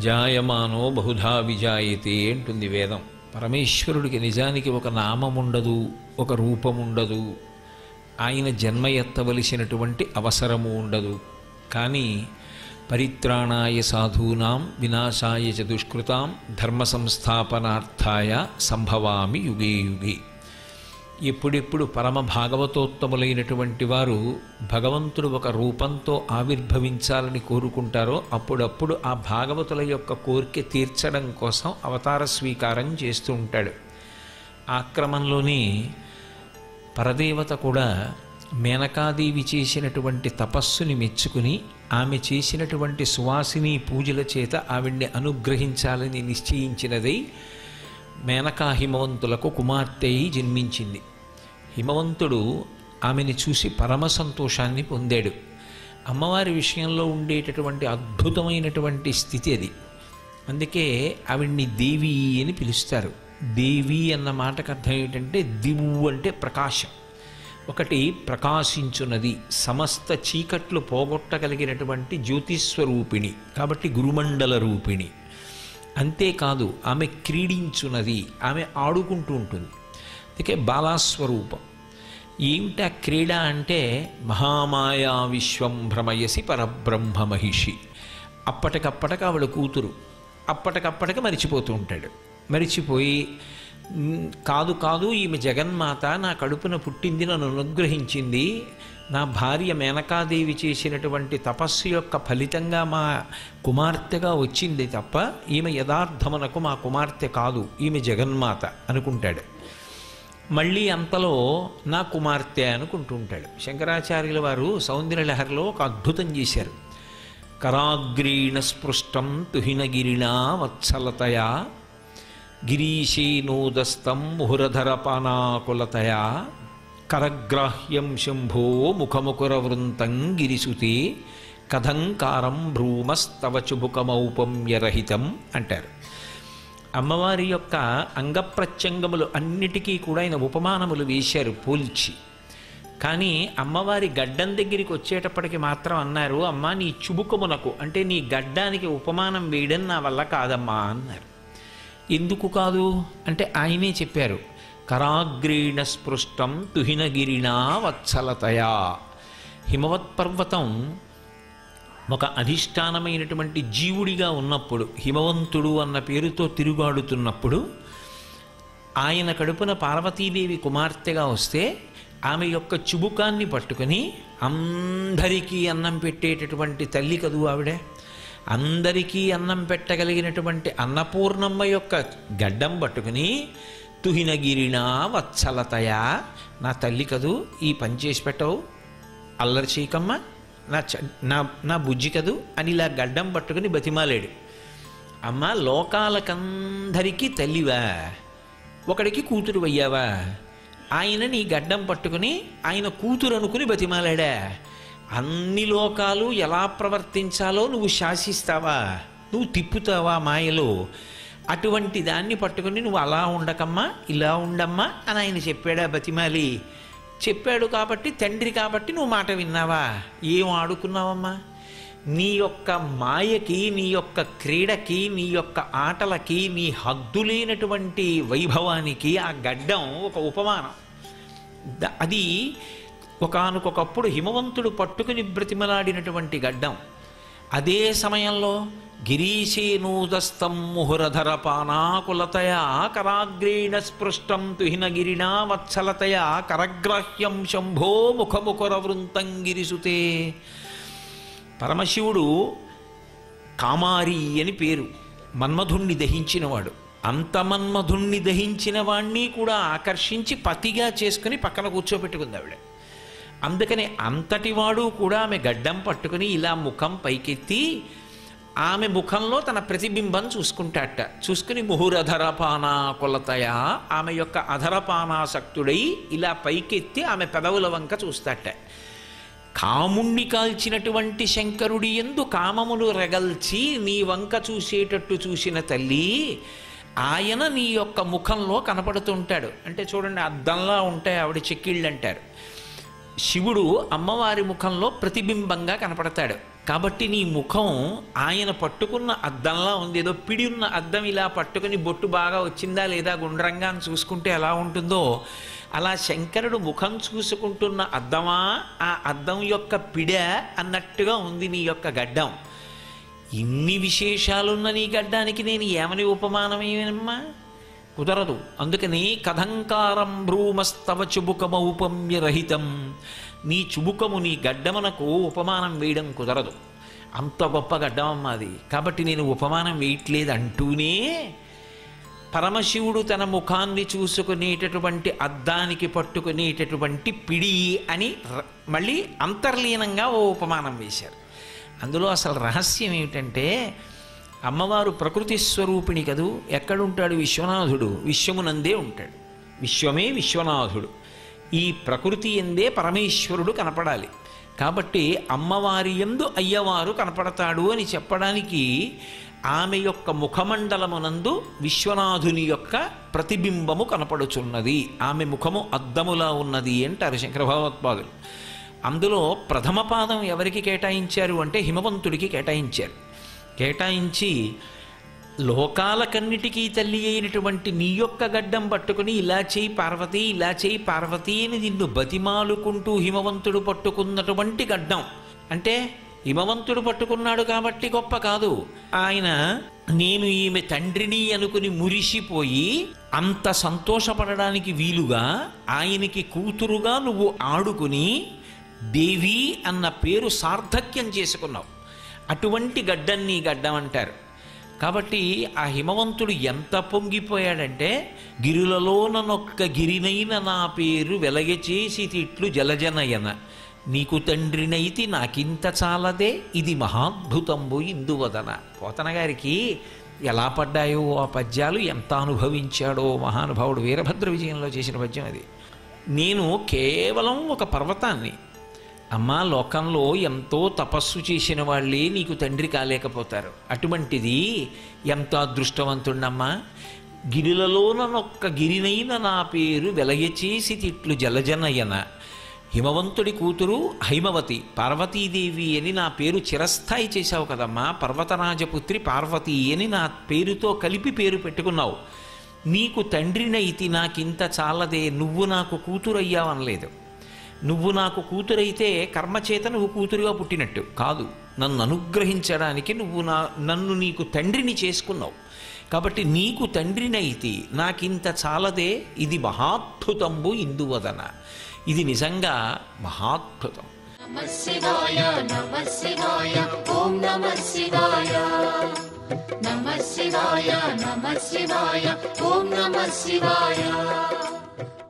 అజాయమానో బహుధా విజాయతే అంటుంది వేదం పరమేశ్వరుడికి నిజానికి ఒక నామం ఉండదు ఒక రూపం ఉండదు ఆయన జన్మ ఎత్తవలసినటువంటి అవసరము ఉండదు కానీ పరిత్రాణాయ సాధూనాం వినాశాయ చ దుష్కృతాం ధర్మ సంస్థాపనార్థాయ సంభవామి యుగే యుగే ఎప్పుడెప్పుడు పరమ భాగవతోత్తములైనటువంటి వారు భగవంతుడు ఒక రూపంతో ఆవిర్భవించాలని కోరుకుంటారో అప్పుడప్పుడు ఆ భాగవతుల యొక్క కోరిక తీర్చడం కోసం అవతార స్వీకారం చేస్తూ ఉంటాడు ఆ క్రమంలోనే పరదేవత కూడా మేనకాదేవి చేసినటువంటి తపస్సుని మెచ్చుకుని ఆమె చేసినటువంటి సువాసిని పూజల చేత ఆవిడ్ని అనుగ్రహించాలని నిశ్చయించినదై మేనకా హిమవంతులకు కుమార్తె అయి జన్మించింది హిమవంతుడు ఆమెని చూసి పరమ సంతోషాన్ని పొందాడు అమ్మవారి విషయంలో ఉండేటటువంటి అద్భుతమైనటువంటి స్థితి అది అందుకే ఆవిడ్ని దేవి అని పిలుస్తారు దేవి అన్న మాటకు అర్థం ఏంటంటే దివు అంటే ప్రకాశం ఒకటి ప్రకాశించున్నది సమస్త చీకట్లు పోగొట్టగలిగినటువంటి జ్యోతిస్వరూపిణి కాబట్టి గురుమండల రూపిణి అంతేకాదు ఆమె క్రీడించున్నది ఆమె ఆడుకుంటూ ఉంటుంది అందుకే బాలాస్వరూపం ఏమిటా క్రీడ అంటే మహామాయా విశ్వం భ్రమయసి పరబ్రహ్మ మహిషి అప్పటికప్పటికి ఆవిడ కూతురు అప్పటికప్పటికి మరిచిపోతూ ఉంటాడు మరిచిపోయి "ఉమ్, కాదు కాదు ఈమె జగన్మాత నా కడుపున పుట్టింది నన్ను అనుగ్రహించింది నా భార్య మేనకాదేవి చేసినటువంటి తపస్సు యొక్క ఫలితంగా మా కుమార్తెగా వచ్చింది తప్ప ఈమె యథార్థమునకు మా కుమార్తె కాదు ఈమె జగన్మాత అనుకుంటాడు మళ్ళీ అంతలో నా కుమార్తె అనుకుంటుంటాడు శంకరాచార్యుల వారు సౌందర్యలహరిలో ఒక అద్భుతం చేశారు కరాగ్రీణ స్పృష్టం తుహినగిరిణా వత్సలతయా గిరీశేనోదస్తం ముహురధరపానాకులతయా కరగ్రాహ్యం శంభో ముఖముకురవృంతం గిరిసుతే కథంకారం భ్రూమస్తవ చుబుకమౌపమ్యరహితం అంటారు అమ్మవారి యొక్క అంగప్రత్యంగములు అన్నిటికీ కూడా ఆయన ఉపమానములు వేశారు పోల్చి కానీ అమ్మవారి గడ్డం దగ్గరికి వచ్చేటప్పటికి మాత్రం అన్నారు అమ్మా నీ చుబుకమునకు అంటే నీ గడ్డానికి ఉపమానం వేయడం నా వల్ల కాదమ్మా అన్నారు ఎందుకు కాదు అంటే ఆయనే చెప్పారు కరాగ్రీణ స్పృష్టం తుహినగిరిణా వత్సలతయా హిమవత్ పర్వతం ఒక అధిష్టానమైనటువంటి జీవుడిగా ఉన్నప్పుడు హిమవంతుడు అన్న పేరుతో తిరుగాడుతున్నప్పుడు ఆయన కడుపున పార్వతీదేవి కుమార్తెగా వస్తే ఆమె యొక్క చుబుకాన్ని పట్టుకొని అందరికీ అన్నం పెట్టేటటువంటి తల్లి కదూ ఆవిడే అందరికీ అన్నం పెట్టగలిగినటువంటి అన్నపూర్ణమ్మ యొక్క గడ్డం పట్టుకుని తుహినగిరినా వత్సలతయా నా తల్లి కదూ ఈ పని చేసి పెట్టవు అల్లరి చేయకమ్మ నా చ నా నా బుజ్జి కదూ అని ఇలా గడ్డం పట్టుకుని బతిమాలాడు అమ్మ లోకాలకందరికీ తల్లివా ఒకడికి కూతురు అయ్యావా ఆయన నీ గడ్డం పట్టుకుని ఆయన కూతురు అనుకుని బతిమాలాడా అన్ని లోకాలు ఎలా ప్రవర్తించాలో నువ్వు శాసిస్తావా నువ్వు తిప్పుతావా మాయలో అటువంటి దాన్ని పట్టుకుని నువ్వు అలా ఉండకమ్మా ఇలా ఉండమ్మా అని ఆయన చెప్పాడా బతిమాలి చెప్పాడు కాబట్టి తండ్రి కాబట్టి నువ్వు మాట విన్నావా ఏం ఆడుకున్నావమ్మా నీ యొక్క మాయకి నీ యొక్క క్రీడకి నీ యొక్క ఆటలకి నీ హద్దులేనటువంటి వైభవానికి ఆ గడ్డం ఒక ఉపమానం ద- అది ఒకానొకప్పుడు హిమవంతుడు పట్టుకుని బ్రతిమలాడినటువంటి గడ్డం అదే సమయంలో గిరీశేనూదస్తం ముహురధర పానాకులతయా కరాగ్రేణ స్పృష్టం తుహినగిరిణా వత్సలతయా కరగ్రాహ్యం శంభో ముఖముఖర వృంతం గిరిసుతే పరమశివుడు కామారి అని పేరు మన్మధుణ్ణి దహించినవాడు అంత మన్మధుణ్ణి దహించిన వాణ్ణి కూడా ఆకర్షించి పతిగా చేసుకుని పక్కన కూర్చోబెట్టుకుంది ఆవిడ అందుకని అంతటివాడు కూడా ఆమె గడ్డం పట్టుకుని ఇలా ముఖం పైకెత్తి ఆమె ముఖంలో తన ప్రతిబింబం చూసుకుంటాట చూసుకుని ముహురధరపానా కొలతయా ఆమె యొక్క అధరపానాసక్తుడై ఇలా పైకెత్తి ఆమె పెదవుల వంక చూస్తాట కాముణ్ణి కాల్చినటువంటి శంకరుడి ఎందు కామమును రగల్చి నీ వంక చూసేటట్టు చూసిన తల్లి ఆయన నీ యొక్క ముఖంలో కనపడుతుంటాడు అంటే చూడండి అద్దంలా ఉంటాయి ఆవిడ చెక్కిళ్ళు అంటారు శివుడు అమ్మవారి ముఖంలో ప్రతిబింబంగా కనపడతాడు కాబట్టి నీ ముఖం ఆయన పట్టుకున్న అద్దంలా ఉంది ఏదో పిడి ఉన్న అద్దం ఇలా పట్టుకుని బొట్టు బాగా వచ్చిందా లేదా గుండ్రంగా అని చూసుకుంటే ఎలా ఉంటుందో అలా శంకరుడు ముఖం చూసుకుంటున్న అద్దమా ఆ అద్దం యొక్క పిడ అన్నట్టుగా ఉంది నీ యొక్క గడ్డం ఇన్ని విశేషాలున్న నీ గడ్డానికి నేను ఏమని ఉపమానమేమమ్మా కుదరదు అందుకని కథంకారం భ్రూమస్తవ చుబుకమౌపమ్య రహితం నీ చుబుకము నీ గడ్డమునకు ఉపమానం వేయడం కుదరదు అంత గొప్ప గడ్డమమ్మ అది కాబట్టి నేను ఉపమానం వేయట్లేదు అంటూనే పరమశివుడు తన ముఖాన్ని చూసుకునేటటువంటి అద్దానికి పట్టుకునేటటువంటి పిడి అని ర- మళ్ళీ అంతర్లీనంగా ఓ ఉపమానం వేశారు అందులో అసలు రహస్యం ఏమిటంటే అమ్మవారు ప్రకృతి స్వరూపిణి కదూ ఎక్కడుంటాడు విశ్వనాథుడు విశ్వమునందే ఉంటాడు విశ్వమే విశ్వనాథుడు ఈ ప్రకృతి ఎందే పరమేశ్వరుడు కనపడాలి కాబట్టి అమ్మవారి ఎందు అయ్యవారు కనపడతాడు అని చెప్పడానికి ఆమె యొక్క ముఖమండలమునందు విశ్వనాథుని యొక్క ప్రతిబింబము కనపడుచున్నది ఆమె ముఖము అద్దములా ఉన్నది అంటారు శంకర భగవత్పాదులు అందులో ప్రథమ పాదం ఎవరికి కేటాయించారు అంటే హిమవంతుడికి కేటాయించారు కేటాయించి లోకాలకన్నిటికీ తల్లి అయినటువంటి నీ యొక్క గడ్డం పట్టుకుని ఇలా చేయి పార్వతి ఇలా చేయి పార్వతి అని నిన్ను బతిమాలుకుంటూ హిమవంతుడు పట్టుకున్నటువంటి గడ్డం అంటే హిమవంతుడు పట్టుకున్నాడు కాబట్టి గొప్ప కాదు ఆయన నేను ఈమె తండ్రిని అనుకుని మురిసిపోయి అంత సంతోషపడడానికి వీలుగా ఆయనకి కూతురుగా నువ్వు ఆడుకుని దేవి అన్న పేరు సార్థక్యం చేసుకున్నావు అటువంటి గడ్డం నీ గడ్డం అంటారు కాబట్టి ఆ హిమవంతుడు ఎంత పొంగిపోయాడంటే గిరులలోననొక్క గిరినైన నా పేరు వెలగచేసి తిట్లు జలజనయన నీకు తండ్రినైతి నాకింత చాలదే ఇది మహాద్భుతంబు ఇందువదన పోతన గారికి ఎలా పడ్డాయో ఆ పద్యాలు ఎంత అనుభవించాడో మహానుభావుడు వీరభద్ర విజయంలో చేసిన పద్యం అది నేను కేవలం ఒక పర్వతాన్ని అమ్మా లోకంలో ఎంతో తపస్సు చేసిన వాళ్ళే నీకు తండ్రి కాలేకపోతారు అటువంటిది ఎంత అదృష్టవంతుణ్ణమ్మా గిరిలలోనొక్క గిరినైన నా పేరు వెలయచేసి తిట్లు జలజనయన హిమవంతుడి కూతురు హైమవతి పార్వతీదేవి అని నా పేరు చిరస్థాయి చేశావు కదమ్మా పర్వతరాజపుత్రి పార్వతి అని నా పేరుతో కలిపి పేరు పెట్టుకున్నావు నీకు తండ్రినైతి నాకింత చాలదే నువ్వు నాకు కూతురయ్యావనలేదు నువ్వు నాకు కూతురైతే కర్మచేత నువ్వు కూతురుగా పుట్టినట్టు కాదు నన్ను అనుగ్రహించడానికి నువ్వు నా నన్ను నీకు తండ్రిని చేసుకున్నావు కాబట్టి నీకు తండ్రినైతి నాకింత చాలదే ఇది మహాద్భుతంబు ఇందువదన ఇది నిజంగా మహాద్భుతం నమః శివాయ నమః శివాయ ఓం నమః శివాయ నమః శివాయ నమః శివాయ ఓం నమః శివాయ